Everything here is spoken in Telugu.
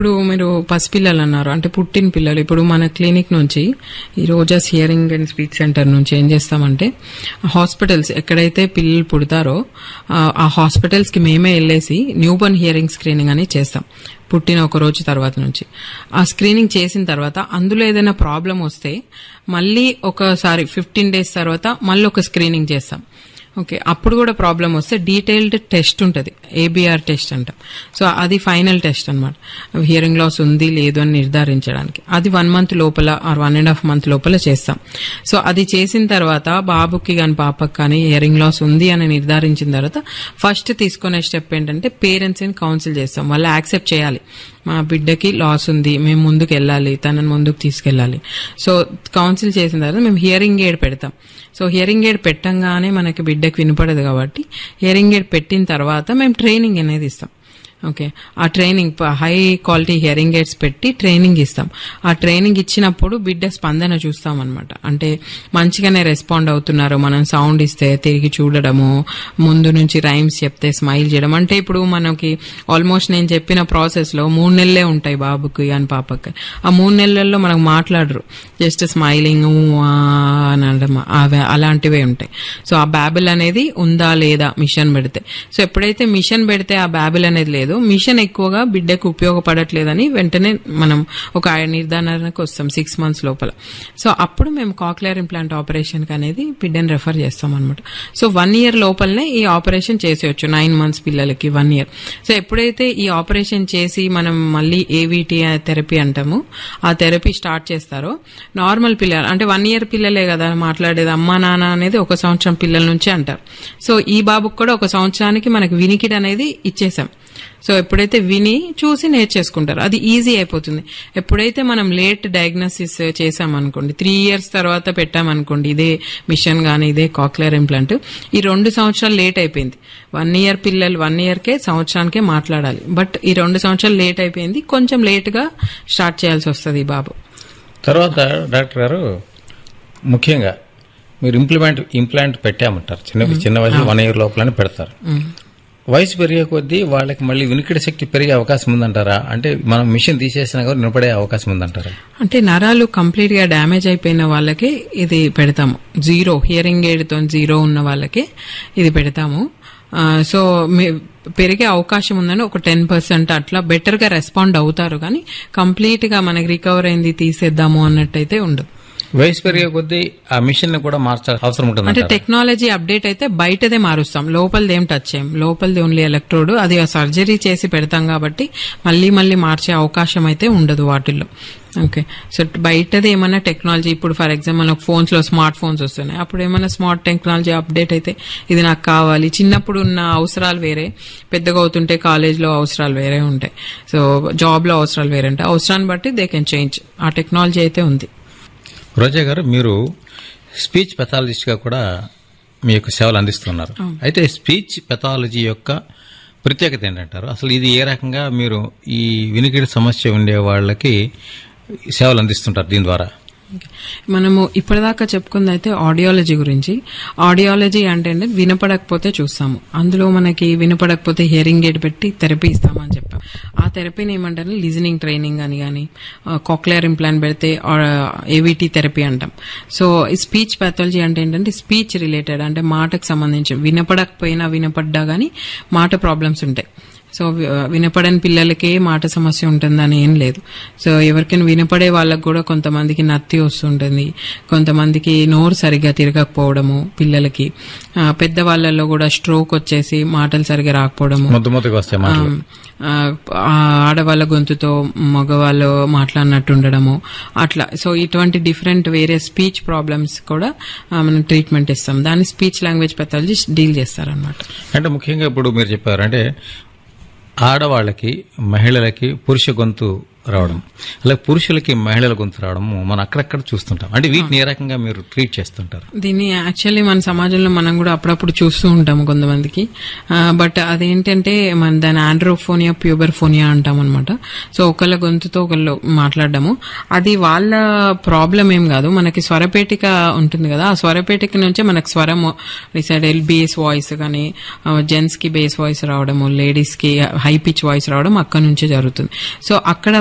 ఇప్పుడు మీరు పసిపిల్లలు అన్నారు అంటే పుట్టిన పిల్లలు ఇప్పుడు మన క్లినిక్ నుంచి ఈ Roja's hearing and speech centre నుంచి ఏం చేస్తామంటే హాస్పిటల్స్ ఎక్కడైతే పిల్లలు పుడతారో ఆ- ఆ హాస్పిటల్స్ కి మేమే వెళ్ళేసి న్యూ బర్న్ హియరింగ్ స్క్రీనింగ్ అని చేస్తాం పుట్టిన ఒక రోజు తర్వాత నుంచి ఆ స్క్రీనింగ్ చేసిన తర్వాత అందులో ఏదైనా ప్రాబ్లం వస్తే మళ్ళీ ఒకసారి ఫిఫ్టీన్ డేస్ తర్వాత మళ్ళీ ఒక స్క్రీనింగ్ చేస్తాం ఓకే అప్పుడు కూడా ప్రాబ్లం వస్తే డీటెయిల్డ్ టెస్ట్ ఉంటుంది ఏబిఆర్ టెస్ట్ అంటాం సో అది ఫైనల్ టెస్ట్ అనమాట హియరింగ్ లాస్ ఉంది లేదు అని నిర్ధారించడానికి అది వన్ మంత్ లోపల or one and half month లోపల చేస్తాం సో అది చేసిన తర్వాత బాబుకి కానీ పాపకి కానీ హియరింగ్ లాస్ ఉంది అని నిర్ధారించిన తర్వాత ఫస్ట్ తీసుకునే స్టెప్ ఏంటంటే పేరెంట్స్ ని కౌన్సిల్ చేస్తాం వాళ్ళు యాక్సెప్ట్ చేయాలి మా బిడ్డకి లాస్ ఉంది మేము ముందుకు వెళ్ళాలి తనని ముందుకు తీసుకెళ్ళాలి సో కౌన్సిల్ చేసిన తర్వాత మేము హియరింగ్ ఎయిడ్ పెడతాం సో హియరింగ్ ఎయిడ్ పెట్టంగానే మనకి బిడ్డకి వినపడదు కాబట్టి హియరింగ్ ఎయిడ్ పెట్టిన తర్వాత మేము ట్రైనింగ్ అనేది ఇస్తాం ఓకే ఆ training high quality hearing aids పెట్టి ట్రైనింగ్ ఇస్తాం ఆ ట్రైనింగ్ ఇచ్చినప్పుడు బిడ్డ స్పందన చూస్తాం అనమాట అంటే మంచిగానే రెస్పాండ్ అవుతున్నారు మనం సౌండ్ ఇస్తే తిరిగి చూడడము ముందు నుంచి రైమ్స్ చెప్తే స్మైల్ చేయడం అంటే ఇప్పుడు మనకి ఆల్మోస్ట్ నేను చెప్పిన ప్రాసెస్ లో మూడు నెలలే ఉంటాయి బాబుకి అని పాపకి ఆ మూడు నెలల్లో మనకు మాట్లాడరు జస్ట్ స్మైలింగ్ అనడం అవి అలాంటివే ఉంటాయి సో ఆ బ్యాబిల్ అనేది ఉందా లేదా మిషన్ పెడితే సో ఎప్పుడైతే మిషన్ పెడితే ఆ బ్యాబిల్ అనేది లేదు మిషన్ ఎక్కువగా బిడ్డకు ఉపయోగపడట్లేదని వెంటనే మనం ఒక నిర్ధారణకు వస్తాం సిక్స్ మంత్స్ లోపల సో అప్పుడు మేము కాక్లియర్ ఇంప్లాంట్ ఆపరేషన్ అనేది బిడ్డని రెఫర్ చేస్తాం అనమాట సో వన్ ఇయర్ లోపలనే ఈ ఆపరేషన్ చేసేయచ్చు నైన్ మంత్స్ పిల్లలకి వన్ ఇయర్ సో ఎప్పుడైతే ఈ ఆపరేషన్ చేసి మనం మళ్ళీ ఏవిటి థెరపీ అంటాము ఆ థెరపీ స్టార్ట్ చేస్తారో నార్మల్ పిల్లలు అంటే వన్ ఇయర్ పిల్లలే కదా మాట్లాడేది అమ్మా నాన్న అనేది ఒక సంవత్సరం పిల్లల నుంచి అంటారు సో ఈ బాబుకి కూడా ఒక సంవత్సరానికి మనకి వినికిడ్ అనేది ఇచ్చేసాం సో ఎప్పుడైతే విని చూసి నేర్చేసుకుంటారు అది ఈజీ అయిపోతుంది ఎప్పుడైతే మనం లేట్ డయాగ్నోసిస్ చేసామనుకోండి త్రీ ఇయర్స్ తర్వాత పెట్టామనుకోండి ఇదే మిషన్ గానీ ఇదే కాక్లియర్ ఇంప్లాంట్ ఈ రెండు సంవత్సరాలు లేట్ అయిపోయింది వన్ ఇయర్ పిల్లలు వన్ ఇయర్కే సంవత్సరానికే మాట్లాడాలి బట్ ఈ రెండు సంవత్సరాలు లేట్ అయిపోయింది కొంచెం లేట్ గా స్టార్ట్ చేయాల్సి వస్తుంది ఈ బాబు తర్వాత డాక్టర్ గారు ముఖ్యంగా మీరు ఇంప్లిమెంట్ ఇంప్లాంట్ పెట్టామంటారు చిన్న చిన్న వయసు వన్ ఇయర్ లోపలనే పెడతారు వయసు పెరిగే కొద్దీ వాళ్ళకి మళ్ళీ వినికిడి శక్తి పెరిగే అవకాశం ఉందంటారా అంటే మనం మిషన్ తీసేసినా కూడా వినపడే అవకాశం ఉందంటారా అంటే నరాలు కంప్లీట్ గా డ్యామేజ్ అయిపోయిన వాళ్ళకి ఇది పెడతాము జీరో హియరింగ్ ఎయిడ్ తో జీరో ఉన్న వాళ్ళకి ఇది పెడతాము ఆ, సో మీ- పెరిగే అవకాశం ఉందని ఒక టెన్ పర్సెంట్ అట్లా బెటర్ గా రెస్పాండ్ అవుతారు కానీ కంప్లీట్ గా మనకి రికవర్ అయింది తీసేద్దాము అన్నట్టయితే ఉండదు వయసు పెరిగే కొద్దీ ఆ మిషన్ ని కూడా మార్చాల్సిన అవసరం అంటే ఉంటుంది టెక్నాలజీ అప్డేట్ అయితే బయటదే మారుస్తాం లోపలిది ఏం టచ్ చేయం లోపలిది ఓన్లీ ఎలక్ట్రోడ్ అది సర్జరీ చేసి పెడతాం కాబట్టి మళ్ళీ మళ్ళీ మార్చే అవకాశం అయితే ఉండదు వాటిల్లో ఓకే సో బయటది ఏమైనా టెక్నాలజీ ఇప్పుడు ఫర్ ఎగ్జాంపుల్ మనకు ఫోన్స్ లో స్మార్ట్ ఫోన్స్ వస్తున్నాయి అప్పుడు ఏమైనా స్మార్ట్ టెక్నాలజీ అప్డేట్ అయితే ఇది నాకు కావాలి చిన్నప్పుడు ఉన్న అవసరాలు వేరే పెద్దగా అవుతుంటే కాలేజ్ లో అవసరాలు వేరే ఉంటాయి సో జాబ్ లో అవసరాలు వేరే ఉంటాయి అవసరాన్ని బట్టి దే కెన్ చేంజ్ ఆ టెక్నాలజీ అయితే ఉంది రోజా గారు మీరు స్పీచ్ పెథాలజిస్ట్ గా కూడా మీ యొక్క సేవలు అందిస్తున్నారు అయితే స్పీచ్ పెథాలజీ యొక్క ప్రత్యేకత ఏంటంటారు అసలు ఇది ఏ రకంగా మీరు ఈ వినికిడి సమస్య ఉండే వాళ్ళకి సేవలు అందిస్తుంటారు దీని ద్వారా మనము ఇప్పటిదాకా చెప్పుకుంది అయితే ఆడియాలజీ గురించి ఆడియాలజీ అంటే అంటే వినపడకపోతే చూస్తాము అందులో మనకి వినపడకపోతే హియరింగ్ ఎయిడ్ పెట్టి థెరపీ ఇస్తామని చెప్పాం ఆ థెరపీని ఏమంటారు లిజనింగ్ ట్రైనింగ్ అని కానీ కాక్లియర్ ఇంప్లాంట్ పెడితే ఏవిటీ థెరపీ అంటాం సో ఈ స్పీచ్ పాథాలజీ అంటే ఏంటంటే స్పీచ్ రిలేటెడ్ అంటే మాటకు సంబంధించి వినపడకపోయినా వినపడ్డా కానీ మాట ప్రాబ్లమ్స్ ఉంటాయి సో వి- వినపడని పిల్లలకే మాట సమస్య ఉంటుందని ఏం లేదు సో ఎవరికైనా వినపడే వాళ్ళకి కూడా కొంతమందికి నత్తి వస్తుంటుంది కొంతమందికి నోరు సరిగ్గా తిరగకపోవడము పిల్లలకి ఆ, పెద్దవాళ్ళల్లో కూడా స్ట్రోక్ వచ్చేసి మాటలు సరిగ్గా రాకపోవడము ముద్దు ముద్దుగా వస్తాయి మాటలు ఆ, ఆ, ఆడవాళ్ళ గొంతుతో మగవాళ్ళు మాట్లాడినట్టు ఉండడము అట్లా సో ఇటువంటి డిఫరెంట్ వేరే స్పీచ్ ప్రాబ్లమ్స్ కూడా ఆ, మనం ట్రీట్మెంట్ ఇస్తాం దాన్ని స్పీచ్ లాంగ్వేజ్ పెథాలజిస్ట్ డీల్ చేస్తారనమాట అంటే ముఖ్యంగా ఇప్పుడు మీరు చెప్పారు అంటే ఆడవాళ్ళకి మహిళలకి పురుష గొంతు రావడం అలాగే పురుషులకి మహిళల గొంతు రావడం మనం అక్కడక్కడ చూస్తుంటాం అంటే వీటిని ఏ రకంగా మీరు ట్రీట్ చేస్తుంటారు దీన్ని యాక్చువల్లీ మన సమాజంలో మనం కూడా అప్పుడప్పుడు చూస్తూ ఉంటాము కొంతమందికి బట్ అదేంటంటే మన దాని ఆండ్రోఫోనియా ప్యూబర్ఫోనియా అంటాం అనమాట సో ఒకళ్ళ గొంతుతో ఒకళ్ళు మాట్లాడడము అది వాళ్ళ ప్రాబ్లం ఏం కాదు మనకి స్వరపేటిక ఉంటుంది కదా ఆ స్వరపేటిక నుంచే మనకి స్వరము డిసైడ్ బేస్ వాయిస్ కానీ జెంట్స్ కి బేస్ వాయిస్ రావడము లేడీస్ కి హై పిచ్ వాయిస్ రావడం అక్కడ నుంచే జరుగుతుంది సో అక్కడ